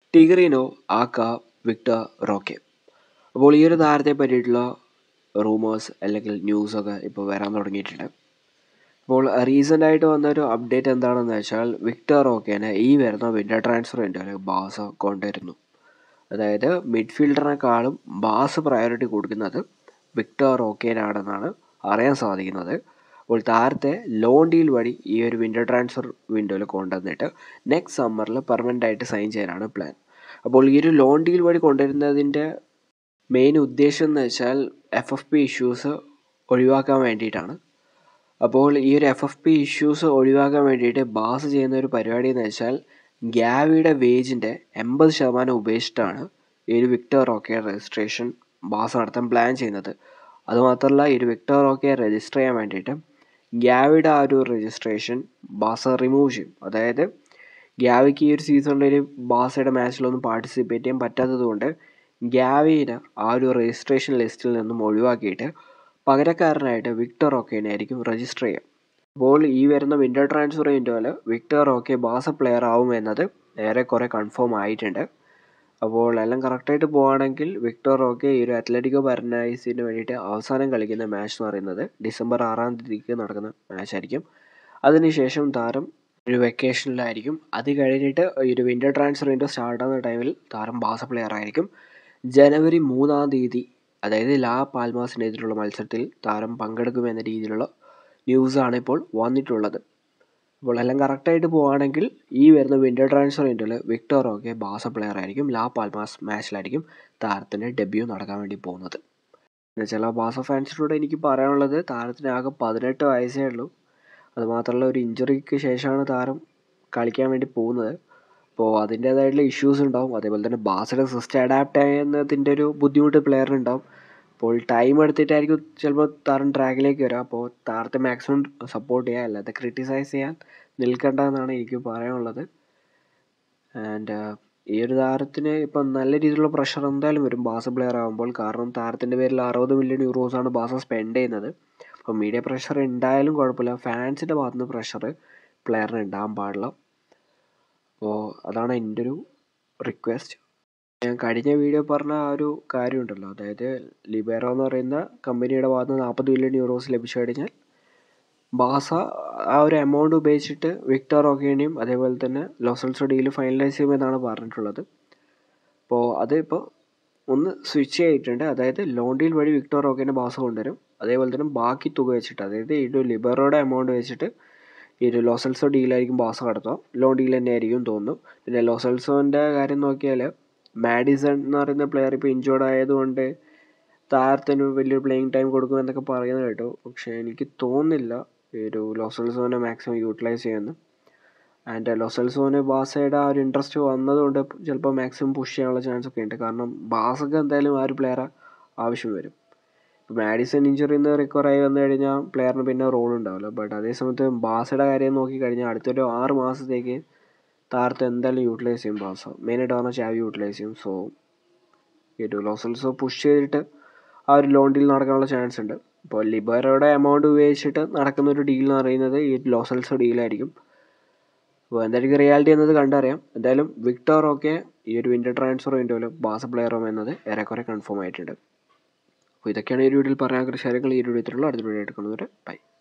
ടിഗ്രിനോ ആക്ക വിക്ടർ റോക്കെ അപ്പോൾ ഈ ഒരു താരത്തെ പറ്റിയിട്ടുള്ള റൂമേഴ്സ് അല്ലെങ്കിൽ ന്യൂസൊക്കെ ഇപ്പോൾ വരാൻ തുടങ്ങിയിട്ടുണ്ട് അപ്പോൾ റീസെൻ്റ് ആയിട്ട് വന്നൊരു അപ്ഡേറ്റ് എന്താണെന്ന് വെച്ചാൽ വിക്ടർ റോക്കേനെ ഈ വരുന്ന വിൻ്റർ ട്രാൻസ്ഫർ വിൻഡോയിൽ ബാസ കൊണ്ടുവരുന്നു അതായത് മിഡ്ഫീൽഡറിനെക്കാളും ബാസ് പ്രയോറിറ്റി കൊടുക്കുന്നത് വിക്ടർ റോക്കേനാണെന്നാണ് അറിയാൻ സാധിക്കുന്നത് അപ്പോൾ താരത്തെ ലോൺ ഡീൽ വഴി ഈ ഒരു വിൻ്റർ ട്രാൻസ്ഫർ വിൻഡോയിൽ കൊണ്ടുവന്നിട്ട് നെക്സ്റ്റ് സമ്മറിൽ പെർമനൻ്റ് ആയിട്ട് സൈൻ ചെയ്യാനാണ് പ്ലാൻ അപ്പോൾ ഈ ഒരു ലോൺ ഡീൽ വഴി കൊണ്ടുവരുന്നതിൻ്റെ മെയിൻ ഉദ്ദേശം എന്ന് വെച്ചാൽ എഫ് എഫ് പി ഇഷ്യൂസ് ഒഴിവാക്കാൻ വേണ്ടിയിട്ടാണ് അപ്പോൾ ഈ ഒരു എഫ് എഫ് പി ഇഷ്യൂസ് ഒഴിവാക്കാൻ വേണ്ടിയിട്ട് ബാസ് ചെയ്യുന്ന ഒരു പരിപാടി എന്ന് വെച്ചാൽ ഗ്യാവിയുടെ വേജിൻ്റെ എൺപത് ശതമാനം ഉപേക്ഷിച്ചിട്ടാണ് ഈ ഒരു വിക്ടർ റോക്കെ രജിസ്ട്രേഷൻ ബാസ് നടത്താൻ പ്ലാൻ ചെയ്യുന്നത് അതുമാത്രമല്ല ഈ ഒരു വിക്ടർ റോക്കെ രജിസ്റ്റർ ചെയ്യാൻ വേണ്ടിയിട്ട് ഗ്യാവിയുടെ ആ ഒരു രജിസ്ട്രേഷൻ ബാസ റിമൂവ് ചെയ്യും അതായത് ഗ്യാവിക്ക് ഈ ഒരു സീസണിൽ ബാസയുടെ മാച്ചിലൊന്നും പാർട്ടിസിപ്പേറ്റ് ചെയ്യാൻ പറ്റാത്തത് കൊണ്ട് ഗ്യാവിനെ ആ ഒരു രജിസ്ട്രേഷൻ ലിസ്റ്റിൽ നിന്നും ഒഴിവാക്കിയിട്ട് പകരക്കാരനായിട്ട് വിക്ടർ റോക്കേനെ ആയിരിക്കും രജിസ്റ്റർ ചെയ്യുക അപ്പോൾ ഈ വരുന്ന വിൻ്റർ ട്രാൻസ്ഫർ വിൻഡോയിൽ വിക്ടർ റോക്കെ ബാസ പ്ലെയർ ആവും എന്നത് ഏറെക്കുറെ കൺഫേം ആയിട്ടുണ്ട് അപ്പോൾ എല്ലാം കറക്റ്റായിട്ട് പോവുകയാണെങ്കിൽ വിക്ടർ റോക്കെ ഈ ഒരു അത്ലറ്റിക്കോ പരനൈസിന് വേണ്ടിയിട്ട് അവസാനം കളിക്കുന്ന മാച്ച് എന്ന് പറയുന്നത് ഡിസംബർ ആറാം തീയതിക്ക് നടക്കുന്ന മാച്ച് ആയിരിക്കും അതിനുശേഷം താരം ഒരു വെക്കേഷനിലായിരിക്കും അത് കഴിഞ്ഞിട്ട് ഈ ഒരു വിൻ്റർ ട്രാൻസ്ഫർ വിൻഡോ സ്റ്റാർട്ട് ആകുന്ന ടൈമിൽ താരം ബാസ പ്ലെയർ ആയിരിക്കും ജനുവരി മൂന്നാം തീയതി അതായത് ലാ പാൽമാസിനെതിരെയുള്ള മത്സരത്തിൽ താരം പങ്കെടുക്കുമെന്ന രീതിയിലുള്ള ന്യൂസാണ് ഇപ്പോൾ വന്നിട്ടുള്ളത് അപ്പോൾ എല്ലാം കറക്റ്റായിട്ട് പോവുകയാണെങ്കിൽ ഈ വരുന്ന വിൻ്റർ ട്രാൻസ്ഫർ വിൻഡോയിൽ വിക്ടർ റോക്കെ ബാസ പ്ലെയർ ആയിരിക്കും ലാ പാൽമാസ് മാച്ചിലായിരിക്കും താരത്തിൻ്റെ ഡെബ്യൂ നടക്കാൻ വേണ്ടി പോകുന്നത് ചില ബാസ ഫാൻസിനോട് എനിക്ക് പറയാനുള്ളത് താരത്തിന് ആകെ പതിനെട്ട് വയസ്സേ ഉള്ളൂ അതുമാത്രമല്ല ഒരു ഇഞ്ചുറിക്ക് ശേഷമാണ് താരം കളിക്കാൻ വേണ്ടി പോകുന്നത് അപ്പോൾ അതിൻ്റേതായിട്ടുള്ള ഇഷ്യൂസ് ഉണ്ടാവും അതേപോലെ തന്നെ ബാസയുടെ സിസ്റ്റം അഡാപ്റ്റ് ചെയ്യുന്നതിൻ്റെ ഒരു ബുദ്ധിമുട്ട് പ്ലെയറിനുണ്ടാവും അപ്പോൾ ടൈം എടുത്തിട്ടായിരിക്കും ചിലപ്പോൾ താരം ട്രാക്കിലേക്ക് വരിക അപ്പോൾ താരത്തെ മാക്സിമം സപ്പോർട്ട് ചെയ്യുക അല്ലാതെ ക്രിട്ടിസൈസ് ചെയ്യാൻ നിൽക്കേണ്ട എന്നാണ് എനിക്ക് പറയാനുള്ളത് ആൻഡ് ഈ ഒരു താരത്തിന് ഇപ്പം നല്ല രീതിയിലുള്ള പ്രഷർ എന്തായാലും വരും ബാസ പ്ലെയർ ആകുമ്പോൾ കാരണം താരത്തിൻ്റെ പേരിൽ അറുപത് മില്യൺ യൂറോസാണ് ബാസ സ്പെൻഡ് ചെയ്യുന്നത് അപ്പോൾ മീഡിയ പ്രഷർ ഉണ്ടായാലും കുഴപ്പമില്ല ഫാൻസിൻ്റെ ഭാഗത്തുനിന്ന് പ്രഷർ പ്ലെയറിന് ഉണ്ടാകാൻ പാടില്ല അപ്പോൾ അതാണ് എൻ്റെ ഒരു റിക്വസ്റ്റ് ഞാൻ കഴിഞ്ഞ വീഡിയോ പറഞ്ഞ ആ ഒരു കാര്യമുണ്ടല്ലോ അതായത് ലിബേറോ എന്ന് പറയുന്ന കമ്പനിയുടെ ഭാഗത്ത് നിന്ന് നാൽപ്പത് മില്യൺ യൂറോസ് ലഭിച്ചു കഴിഞ്ഞാൽ ബാസ ആ ഒരു എമൗണ്ട് ഉപയോഗിച്ചിട്ട് വിക്ടർ ഓക്കേനെയും അതേപോലെ തന്നെ ലോസൽസോ ഡീൽ ഫൈനലൈസ് ചെയ്യുമെന്നാണ് പറഞ്ഞിട്ടുള്ളത് അപ്പോൾ അത് ഇപ്പോൾ ഒന്ന് സ്വിച്ച് ചെയ്തിട്ടുണ്ട് അതായത് ലോൺ ഡീൽ വഴി വിക്ടർ ഓക്കേനെ ബാസ കൊണ്ടുവരും അതേപോലെ തന്നെ ബാക്കി തുക വെച്ചിട്ട് അതായത് ഈ ഒരു ലിബറോയുടെ എമൗണ്ട് വെച്ചിട്ട് ഈ ഒരു ലോസൽസോ ഡീലായിരിക്കും ബാസ നടത്തുക ലോൺ ഡീൽ തന്നെ ആയിരിക്കും തോന്നുന്നു പിന്നെ ലോസൽസോൻ്റെ കാര്യം നോക്കിയാൽ മാഡിസൺ എന്ന് പറയുന്ന പ്ലെയർ ഇപ്പോൾ ഇഞ്ചോർഡ് ആയതുകൊണ്ട് താരത്തിന് വലിയൊരു പ്ലേയിങ് ടൈം കൊടുക്കുമെന്നൊക്കെ പറയുന്നത് കേട്ടോ പക്ഷേ എനിക്ക് തോന്നുന്നില്ല ഈ ഒരു ലോസൽസോനെ മാക്സിമം യൂട്ടിലൈസ് ചെയ്യുമെന്ന് ആൻഡ് ലോസൽസോന് ബാസയുടെ ആ ഒരു ഇൻട്രസ്റ്റ് വന്നതുകൊണ്ട് ചിലപ്പോൾ മാക്സിമം പുഷ് ചെയ്യാനുള്ള ചാൻസ് ഒക്കെ ഉണ്ട് കാരണം ബാസക്ക് എന്തായാലും ആ ഒരു പ്ലെയറെ ആവശ്യം വരും ഇപ്പോൾ മാഡിസൺ ഇഞ്ചുറിയിൽ നിന്ന് റിക്കവർ ആയി വന്നു കഴിഞ്ഞാൽ പ്ലെയറിന് പിന്നെ റോൾ ഉണ്ടാവില്ല ബട്ട് അതേ സമയത്ത് ബാസയുടെ കാര്യം നോക്കിക്കഴിഞ്ഞാൽ അടുത്തൊരു ആറ് മാസത്തേക്ക് താരത്തെ എന്തായാലും യൂട്ടിലൈസ് ചെയ്യും ബാസ മെയിനായിട്ട് പറഞ്ഞാൽ ചാവി യൂട്ടിലൈസ് ചെയ്യും സോ ഈ ഒരു ലോസൽസോ പുഷ് ചെയ്തിട്ട് ആ ഒരു ലോൺ ഡീൽ നടക്കാനുള്ള ചാൻസ് ഉണ്ട് ഇപ്പോൾ ലിബറോയുടെ എമൗണ്ട് ഉപയോഗിച്ചിട്ട് നടക്കുന്ന ഒരു ഡീൽ എന്ന് പറയുന്നത് ഈ ലോസൽസോ ഡീലായിരിക്കും അപ്പോൾ എന്തായിരിക്കും റിയാലിറ്റി എന്നത് കണ്ടറിയാം എന്തായാലും വിക്ടർ ഒക്കെ ഈ ഒരു വിൻ്റർ ട്രാൻസ്ഫർ വിൻഡോയിൽ ബാസ പ്ലെയറും എന്നത് ഏറെക്കുറെ കൺഫേം ആയിട്ടുണ്ട് അപ്പോൾ ഇതൊക്കെയാണ് ഈ ഒരു വീഡിയോയിൽ പറയാൻ കുറച്ച് കാര്യങ്ങൾ ഈ ഒരു വീഡിയോത്തിലുള്ള അടുത്ത വീഡിയോ എടുക്കുന്നത് ബൈ